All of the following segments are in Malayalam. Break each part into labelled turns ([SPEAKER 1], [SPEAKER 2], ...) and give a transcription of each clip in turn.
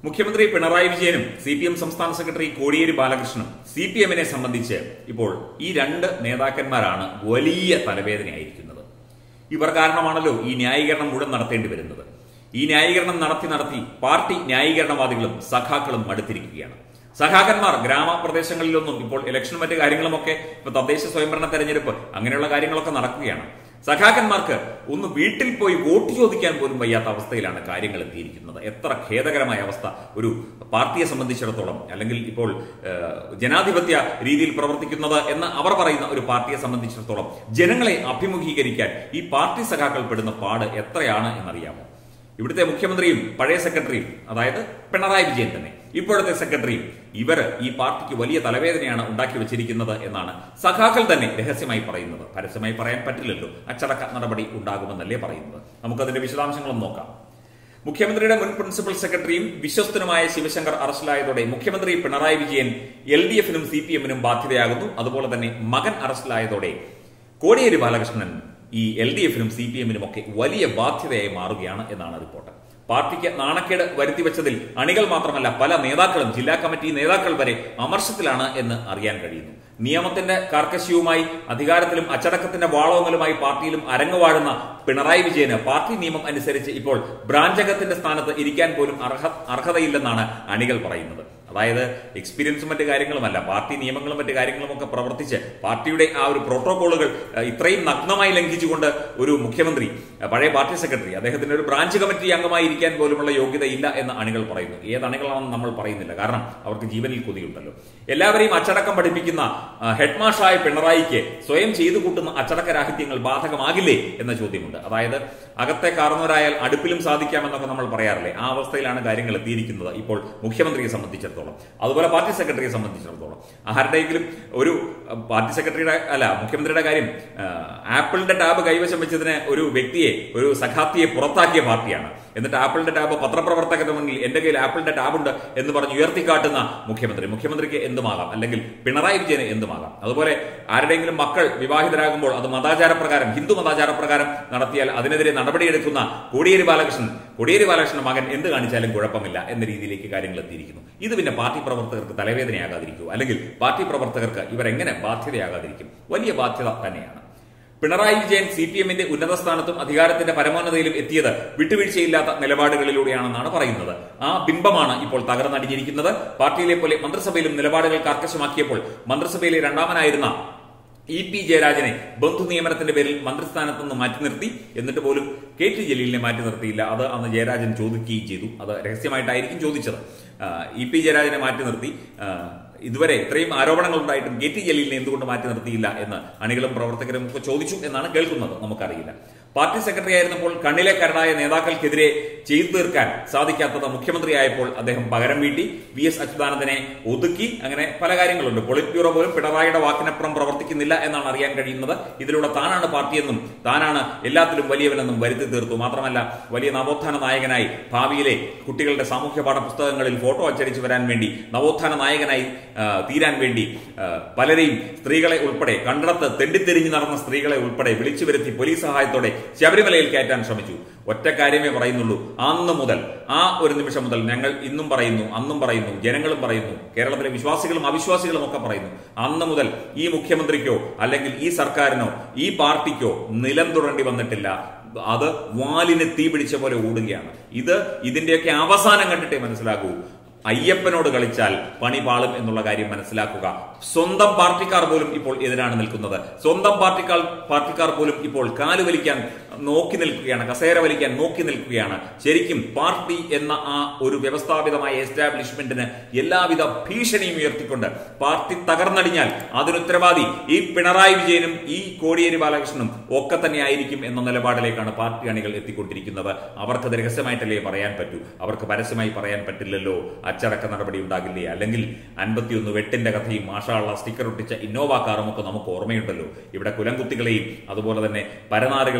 [SPEAKER 1] മുഖ്യമന്ത്രി പിണറായി വിജയനും സി പി എം സംസ്ഥാന സെക്രട്ടറി കോടിയേരി ബാലകൃഷ്ണനും സി പി എമ്മിനെ സംബന്ധിച്ച് ഇപ്പോൾ ഈ രണ്ട് നേതാക്കന്മാരാണ് വലിയ തലവേദനയായിരിക്കുന്നത് ഇവർ കാരണമാണല്ലോ ഈ ന്യായീകരണം മുഴുവൻ നടത്തേണ്ടി വരുന്നത് ഈ ന്യായീകരണം നടത്തി നടത്തി പാർട്ടി ന്യായീകരണവാദികളും സഖാക്കളും മടുത്തിരിക്കുകയാണ് സഖാക്കന്മാർ ഗ്രാമപ്രദേശങ്ങളിലൊന്നും ഇപ്പോൾ ഇലക്ഷൻ മറ്റു കാര്യങ്ങളുമൊക്കെ ഇപ്പൊ തദ്ദേശ സ്വയംഭരണ തെരഞ്ഞെടുപ്പ് അങ്ങനെയുള്ള കാര്യങ്ങളൊക്കെ നടക്കുകയാണ് സഖാക്കന്മാർക്ക് ഒന്ന് വീട്ടിൽ പോയി വോട്ട് ചോദിക്കാൻ പോലും വയ്യാത്ത അവസ്ഥയിലാണ് കാര്യങ്ങൾ എത്തിയിരിക്കുന്നത് എത്ര ഖേദകരമായ അവസ്ഥ ഒരു പാർട്ടിയെ സംബന്ധിച്ചിടത്തോളം അല്ലെങ്കിൽ ഇപ്പോൾ ഏഹ്, ജനാധിപത്യ രീതിയിൽ പ്രവർത്തിക്കുന്നത് എന്ന് അവർ പറയുന്ന ഒരു പാർട്ടിയെ സംബന്ധിച്ചിടത്തോളം ജനങ്ങളെ അഭിമുഖീകരിക്കാൻ ഈ പാർട്ടി സഖാക്കൾ പെടുന്ന പാട് എത്രയാണ് എന്നറിയാമോ ഇവിടുത്തെ മുഖ്യമന്ത്രിയും പഴയ സെക്രട്ടറിയും അതായത് പിണറായി വിജയൻ തന്നെ ഇപ്പോഴത്തെ സെക്രട്ടറിയും ഇവർ ഈ പാർട്ടിക്ക് വലിയ തലവേദനയാണ് ഉണ്ടാക്കി വെച്ചിരിക്കുന്നത് എന്നാണ് സഖാക്കൾ തന്നെ രഹസ്യമായി പറയുന്നത് പരസ്യമായി പറയാൻ പറ്റില്ലല്ലോ അച്ചടക്ക നടപടി ഉണ്ടാകുമെന്നല്ലേ പറയുന്നത് നമുക്കതിന്റെ വിശദാംശങ്ങളും നോക്കാം മുഖ്യമന്ത്രിയുടെ മുൻ പ്രിൻസിപ്പൽ സെക്രട്ടറിയും വിശ്വസ്തനുമായ ശിവശങ്കർ അറസ്റ്റിലായതോടെ മുഖ്യമന്ത്രി പിണറായി വിജയൻ എൽ ഡി എഫിനും സി പി എമ്മിനും ബാധ്യതയാകുന്നു അതുപോലെ തന്നെ മകൻ അറസ്റ്റിലായതോടെ കോടിയേരി ബാലകൃഷ്ണൻ ഈ എൽ ഡി എഫിനും സി പി എമ്മിനും ഒക്കെ വലിയ ബാധ്യതയായി മാറുകയാണ് എന്നാണ് റിപ്പോർട്ട് പാർട്ടിക്ക് നാണക്കേട് വരുത്തിവെച്ചതിൽ അണികൾ മാത്രമല്ല പല നേതാക്കളും ജില്ലാ കമ്മിറ്റി നേതാക്കൾ വരെ അമർഷത്തിലാണ് എന്ന് അറിയാൻ കഴിയുന്നു നിയമത്തിന്റെ കാർക്കശ്യവുമായി അധികാരത്തിലും അച്ചടക്കത്തിന്റെ വാളോങ്ങലുമായി പാർട്ടിയിലും അരങ്ങുവാഴുന്ന പിണറായി വിജയന് പാർട്ടി നിയമം അനുസരിച്ച് ഇപ്പോൾ ബ്രാഞ്ചകത്തിന്റെ സ്ഥാനത്ത് ഇരിക്കാൻ പോലും അർഹ അർഹതയില്ലെന്നാണ് അണികൾ പറയുന്നത് അതായത് എക്സ്പീരിയൻസും മറ്റു കാര്യങ്ങളുമല്ല പാർട്ടി നിയമങ്ങളും മറ്റു കാര്യങ്ങളും ഒക്കെ പ്രവർത്തിച്ച് പാർട്ടിയുടെ ആ ഒരു പ്രോട്ടോകോളുകൾ അഹ്, ഇത്രയും നഗ്നമായി ലംഘിച്ചുകൊണ്ട് ഒരു മുഖ്യമന്ത്രി അഹ്, പഴയ പാർട്ടി സെക്രട്ടറി അദ്ദേഹത്തിന് ഒരു ബ്രാഞ്ച് കമ്മിറ്റി അംഗമായി ഇരിക്കാൻ പോലുമുള്ള യോഗ്യതയില്ല എന്ന് അണികൾ പറയുന്നു ഏത് അണികളാണെന്ന് നമ്മൾ പറയുന്നില്ല കാരണം അവർക്ക് ജീവനിൽ കൊതിയുണ്ടല്ലോ എല്ലാവരെയും അച്ചടക്കം പഠിപ്പിക്കുന്ന അഹ്, ഹെഡ് മാഷായ പിണറായിക്ക് സ്വയം ചെയ്തു കൂട്ടുന്ന അച്ചടക്ക രാഹിത്യങ്ങൾ ബാധകമാകില്ലേ എന്ന ചോദ്യമുണ്ട് അതായത് അകത്തെ കാർന്നവരായാൽ അടുപ്പിലും സാധിക്കാമെന്നൊക്കെ നമ്മൾ പറയാറില്ലേ ആ അവസ്ഥയിലാണ് കാര്യങ്ങൾ എത്തിയിരിക്കുന്നത് ഇപ്പോൾ മുഖ്യമന്ത്രിയെ സംബന്ധിച്ചിടത്തോളം അതുപോലെ പാർട്ടി സെക്രട്ടറിയെ സംബന്ധിച്ചിടത്തോളം ആരുടെയെങ്കിലും ഒരു അഹ്, പാർട്ടി സെക്രട്ടറിയുടെ അല്ല മുഖ്യമന്ത്രിയുടെ കാര്യം ആഹ്, ആപ്പിളിന്റെ ടാബ് കൈവശം വെച്ചതിന് ഒരു വ്യക്തിയെ ഒരു സഖാത്തിയെ പുറത്താക്കിയ പാർട്ടിയാണ് എന്നിട്ട് ആപ്പിളിന്റെ ടാബ് പത്രപ്രവർത്തകരുടെ മുന്നിൽ എന്റെ കയ്യിൽ ആപ്പിളിന്റെ ടാബ് ഉണ്ട് എന്ന് പറഞ്ഞ് ഉയർത്തിക്കാട്ടുന്ന മുഖ്യമന്ത്രി മുഖ്യമന്ത്രിക്ക് എന്തുമാകാം അല്ലെങ്കിൽ പിണറായി വിജയന് എന്തുമാകാം അതുപോലെ ആരുടെയെങ്കിലും മക്കൾ വിവാഹിതരാകുമ്പോൾ അത് മതാചാരപ്രകാരം ഹിന്ദു മതാചാരപ്രകാരം നടത്തിയാൽ അതിനെതിരെ നടപടിയെടുക്കുന്ന കോടിയേരി ബാലകൃഷ്ണൻ കോടിയേരി ബാലകൃഷ്ണൻ മകൻ എന്ത് കാണിച്ചാലും കുഴപ്പമില്ല എന്ന രീതിയിലേക്ക് കാര്യങ്ങൾ എത്തിയിരിക്കുന്നു ഇത് പിന്നെ പാർട്ടി പ്രവർത്തകർക്ക് തലവേദനയാകാതിരിക്കൂ അല്ലെങ്കിൽ പാർട്ടി പ്രവർത്തകർക്ക് ഇവരെങ്ങനെ ബാധ്യതയാകാതിരിക്കും വലിയ ബാധ്യത തന്നെയാണ് പിണറായി വിജയൻ സി പി എമ്മിന്റെ ഉന്നത സ്ഥാനത്തും അധികാരത്തിന്റെ പരമോന്നതയിലും എത്തിയത് വിട്ടുവീഴ്ചയില്ലാത്ത നിലപാടുകളിലൂടെയാണെന്നാണ് പറയുന്നത് ആ ബിംബമാണ് ഇപ്പോൾ തകർന്നടിഞ്ഞിരിക്കുന്നത് പാർട്ടിയിലെ പോലെ മന്ത്രിസഭയിലും നിലപാടുകൾ കർക്കശമാക്കിയപ്പോൾ മന്ത്രിസഭയിലെ രണ്ടാമനായിരുന്ന ഇ പി ജയരാജനെ ബന്ധു നിയമനത്തിന്റെ പേരിൽ മന്ത്രിസ്ഥാനത്ത് നിന്ന് മാറ്റി നിർത്തി എന്നിട്ട് പോലും കെ ടി ജലീലിനെ മാറ്റി നിർത്തിയില്ല അത് അന്ന് ജയരാജൻ ചോദിക്കുകയും ചെയ്തു അത് രഹസ്യമായിട്ടായിരിക്കും ചോദിച്ചത് ആ, ഇ പി ജയരാജനെ മാറ്റി നിർത്തി ആ, ഇതുവരെ ഇത്രയും ആരോപണങ്ങൾ ഉണ്ടായിട്ടും കെ ടി ജലീലിനെ എന്തുകൊണ്ട് മാറ്റി നിർത്തിയില്ല എന്ന് അണികളും പ്രവർത്തകരും ഒക്കെ ചോദിച്ചു എന്നാണ് കേൾക്കുന്നത് നമുക്കറിയില്ല പാർട്ടി സെക്രട്ടറി ആയിരുന്നപ്പോൾ കണ്ണിലെ കരടായ നേതാക്കൾക്കെതിരെ ചെയ്തു തീർക്കാൻ സാധിക്കാത്തത് മുഖ്യമന്ത്രിയായപ്പോൾ അദ്ദേഹം പകരം വീട്ടി വി എസ് അച്യുതാനന്ദനെ ഒതുക്കി അങ്ങനെ പല കാര്യങ്ങളുണ്ട് പൊളിറ്റ് ബ്യൂറോ പോലും പിണറായിയുടെ വാക്കിനപ്പുറം പ്രവർത്തിക്കുന്നില്ല എന്നാണ് അറിയാൻ കഴിയുന്നത് ഇതിലൂടെ താനാണ് പാർട്ടിയെന്നും താനാണ് എല്ലാത്തിലും വലിയവനെന്നും വരുത്തി തീർത്തു മാത്രമല്ല വലിയ നവോത്ഥാന നായകനായി ഭാവിയിലെ കുട്ടികളുടെ സാമൂഹ്യ പാഠ പുസ്തകങ്ങളിൽ ഫോട്ടോ അച്ചടിച്ചു വരാൻ വേണ്ടി നവോത്ഥാന നായകനായി ആ, തീരാൻ വേണ്ടി ആ, പലരെയും സ്ത്രീകളെ ഉൾപ്പെടെ കണ്ടിടത്ത് തെണ്ടിത്തെരിഞ്ഞു നടന്ന സ്ത്രീകളെ ഉൾപ്പെടെ വിളിച്ചു വരുത്തി പോലീസ് സഹായത്തോടെ ശബരിമലയിൽ കയറ്റാൻ ശ്രമിച്ചു ഒറ്റ കാര്യമേ പറയുന്നുള്ളൂ അന്ന് മുതൽ ആ ഒരു നിമിഷം മുതൽ ഞങ്ങൾ ഇന്നും പറയുന്നു അന്നും പറയുന്നു ജനങ്ങളും പറയുന്നു കേരളത്തിലെ വിശ്വാസികളും അവിശ്വാസികളും ഒക്കെ പറയുന്നു അന്ന് മുതൽ ഈ മുഖ്യമന്ത്രിക്കോ അല്ലെങ്കിൽ ഈ സർക്കാരിനോ ഈ പാർട്ടിക്കോ നിലം തുടരേണ്ടി വന്നിട്ടില്ല അത് വാലിന് തീ പിടിച്ച പോലെ ഓടുകയാണ് ഇത് ഇതിന്റെയൊക്കെ അവസാനം കണ്ടിട്ടേ മനസ്സിലാകൂ അയ്യപ്പനോട് കളിച്ചാൽ പണി പാളും എന്നുള്ള കാര്യം മനസ്സിലാക്കുക സ്വന്തം പാർട്ടിക്കാർ പോലും ഇപ്പോൾ എതിരാണ് നിൽക്കുന്നത് സ്വന്തം പാർട്ടിക്കാർ പാർട്ടിക്കാർ പോലും ഇപ്പോൾ കാല് വലിക്കാൻ നോക്കി നിൽക്കുകയാണ് കസേര വലിക്കാൻ നോക്കി നിൽക്കുകയാണ് ശരിക്കും പാർട്ടി എന്ന ആ ഒരു വ്യവസ്ഥാപിതമായ എസ്റ്റാബ്ലിഷ്മെന്റിന് എല്ലാവിധ ഭീഷണിയും ഉയർത്തിക്കൊണ്ട് പാർട്ടി തകർന്നടിഞ്ഞാൽ അതിന് ഉത്തരവാദി ഈ പിണറായി വിജയനും ഈ കോടിയേരി ബാലകൃഷ്ണനും ഒക്കെ തന്നെ ആയിരിക്കും എന്ന നിലപാടിലേക്കാണ് പാർട്ടി അണികൾ എത്തിക്കൊണ്ടിരിക്കുന്നത് അവർക്കത് രഹസ്യമായിട്ടല്ലേ പറയാൻ പറ്റൂ അവർക്ക് പരസ്യമായി പറയാൻ പറ്റില്ലല്ലോ അച്ചടക്ക നടപടി ഉണ്ടാകില്ലേ അല്ലെങ്കിൽ അൻപത്തിയൊന്ന് വെട്ടിന്റെ കഥയും മാഷാള്ള സ്റ്റിക്കർ ഒട്ടിച്ച ഇന്നോവ കാറും ഒക്കെ നമുക്ക് ഓർമ്മയുണ്ടല്ലോ ഇവിടെ കുലംകുത്തികളെയും അതുപോലെ തന്നെ പരനാറുകളെയും നികൃഷ്ട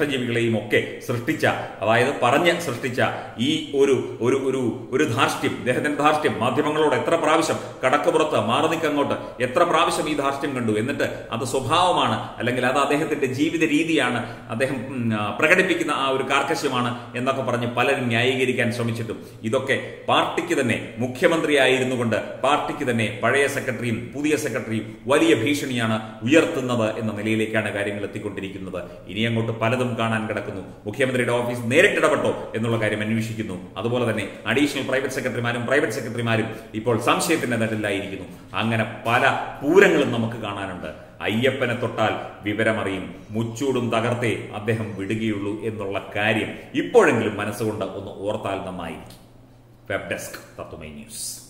[SPEAKER 1] ശിഷ്ടജീവികളെയും ഒക്കെ സൃഷ്ടിച്ച അതായത് പറഞ്ഞ് സൃഷ്ടിച്ച ഈ ഒരു ഒരു ഒരു ഒരു ധാർഷ്ട്യം ഇദ്ദേഹത്തിന്റെ ധാർഷ്ട്യം മാധ്യമങ്ങളോട് എത്ര പ്രാവശ്യം കടക്കുപുറത്ത് മാറി നിൽക്കങ്ങോട്ട് എത്ര പ്രാവശ്യം ഈ ധാർഷ്ട്യം കണ്ടു എന്നിട്ട് അത് സ്വഭാവമാണ് അല്ലെങ്കിൽ അത് അദ്ദേഹത്തിന്റെ ജീവിത രീതിയാണ് അദ്ദേഹം ഉം, ആ, പ്രകടിപ്പിക്കുന്ന ആ ഒരു കാർക്കശ്യമാണ് എന്നൊക്കെ പറഞ്ഞ് പലരും ന്യായീകരിക്കാൻ ശ്രമിച്ചിട്ടും ഇതൊക്കെ പാർട്ടിക്ക് തന്നെ മുഖ്യമന്ത്രിയായിരുന്നു കൊണ്ട് പാർട്ടിക്ക് തന്നെ പഴയ സെക്രട്ടറിയും പുതിയ സെക്രട്ടറിയും വലിയ ഭീഷണിയാണ് ഉയർത്തുന്നത് എന്ന നിലയിലേക്കാണ് കാര്യങ്ങൾ എത്തിക്കൊണ്ടിരിക്കുന്നത് ഇനി അങ്ങോട്ട് പലതും കാണാൻ കിടക്കുന്നു മുഖ്യമന്ത്രിയുടെ ഓഫീസ് നേരിട്ടിടപെട്ടോ എന്നുള്ള കാര്യം അന്വേഷിക്കുന്നു അതുപോലെ തന്നെ അഡീഷണൽ പ്രൈവറ്റ് സെക്രട്ടറിമാരും പ്രൈവറ്റ് സെക്രട്ടറിമാരും ഇപ്പോൾ സംശയത്തിന്റെ നിഴലിലായിരിക്കുന്നു അങ്ങനെ പല പൂരങ്ങളും നമുക്ക് കാണാനുണ്ട് അയ്യപ്പനെ തൊട്ടാൽ വിവരമറിയും മുച്ചൂടും തകർത്തേ അദ്ദേഹം വിടുകയുള്ളൂ എന്നുള്ള കാര്യം ഇപ്പോഴെങ്കിലും മനസ്സുകൊണ്ട് ഒന്ന് ഓർത്താൽ നന്നായിരിക്കും വെബ് ഡെസ്ക് തത്വമൈ ന്യൂസ്